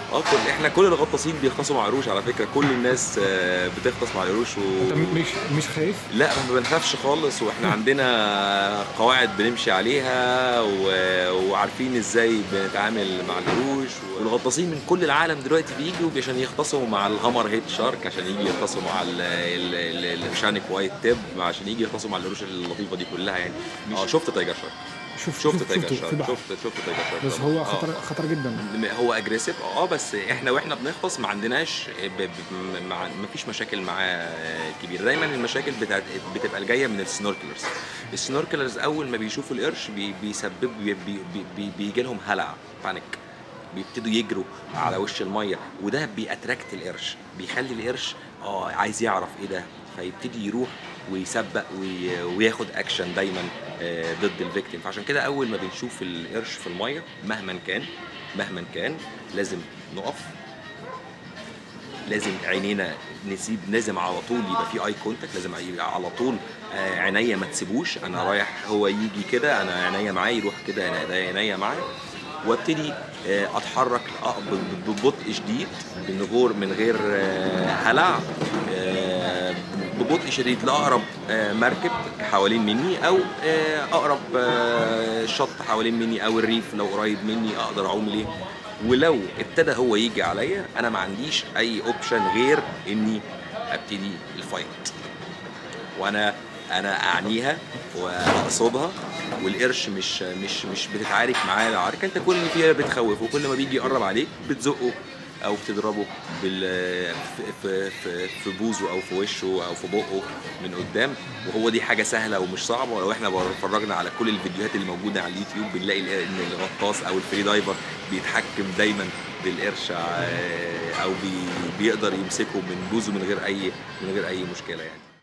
اه كل احنا كل الغطاسين بيغطسوا مع قروش على فكره كل الناس آه، بتغطس مع القروش و... انت مش مش خايف لا ما بنخافش خالص واحنا عندنا قواعد بنمشي عليها و... وعارفين ازاي بنتعامل مع القروش والغطاسين من كل العالم دلوقتي بيجوا عشان يغطسوا مع الهامر هيد شارك عشان يجي يغطسوا مع ال- ال- ال- الشانك وايت تيب عشان يجي يغطسوا مع القروش اللطيفه دي كلها يعني اه شفت تايجر شارك شوف شفت شوف تايجر شفته في شارك البحر شفت شفت تايجر شارك بس طبعاً. هو آه. خطر خطر جدا هو اجريسيف اه بس احنا واحنا بنغطس ما عندناش ب- ب- مع ما فيش مشاكل معاه كبيره دايما المشاكل بتاعت بتبقى الجايه من السنوركلرز السنوركلرز اول ما بيشوفوا القرش بي بيسبب بي بي بي بيجي لهم هلع بانيك بيبتدوا يجروا على وش الميه وده بيأتراكت القرش بيخلي القرش اه عايز يعرف ايه ده فيبتدي يروح ويسبق وي- وياخد اكشن دايما آه، ضد الفيكتيم فعشان كده اول ما بنشوف القرش في الميه مهما كان مهما كان لازم نقف لازم عينينا نسيب لازم على طول يبقى في اي كونتاكت لازم يبقى على طول آه، عينيا ما تسيبوش انا رايح هو يجي كده انا عينيا معاه يروح كده انا عينيا معاه وابتدي آه، اتحرك آه، ب- ب- ببطء شديد من غير من غير آه، هلع آه، ببطء شديد لاقرب آه، مركب حوالين مني او آه، اقرب آه، شط حوالين مني او الريف لو قريب مني اقدر اعوم ليه ولو ابتدى هو يجي عليا انا ما عنديش اي اوبشن غير اني ابتدي الفايت وانا انا اعنيها واقصدها والقرش مش مش مش بتتعارك معاه العركه انت كل اللي فيها بتخوفه وكل ما بيجي يقرب عليك بتزقه او بتضربه بال في في في, في بوزه او في وشه او في بقه من قدام وهو دي حاجه سهله ومش صعبه ولو احنا اتفرجنا على كل الفيديوهات اللي موجوده على اليوتيوب بنلاقي ان الغطاس او الفري دايفر بيتحكم دايما بالقرش آه، او بي بيقدر يمسكه من بوزه من غير اي من غير اي مشكله يعني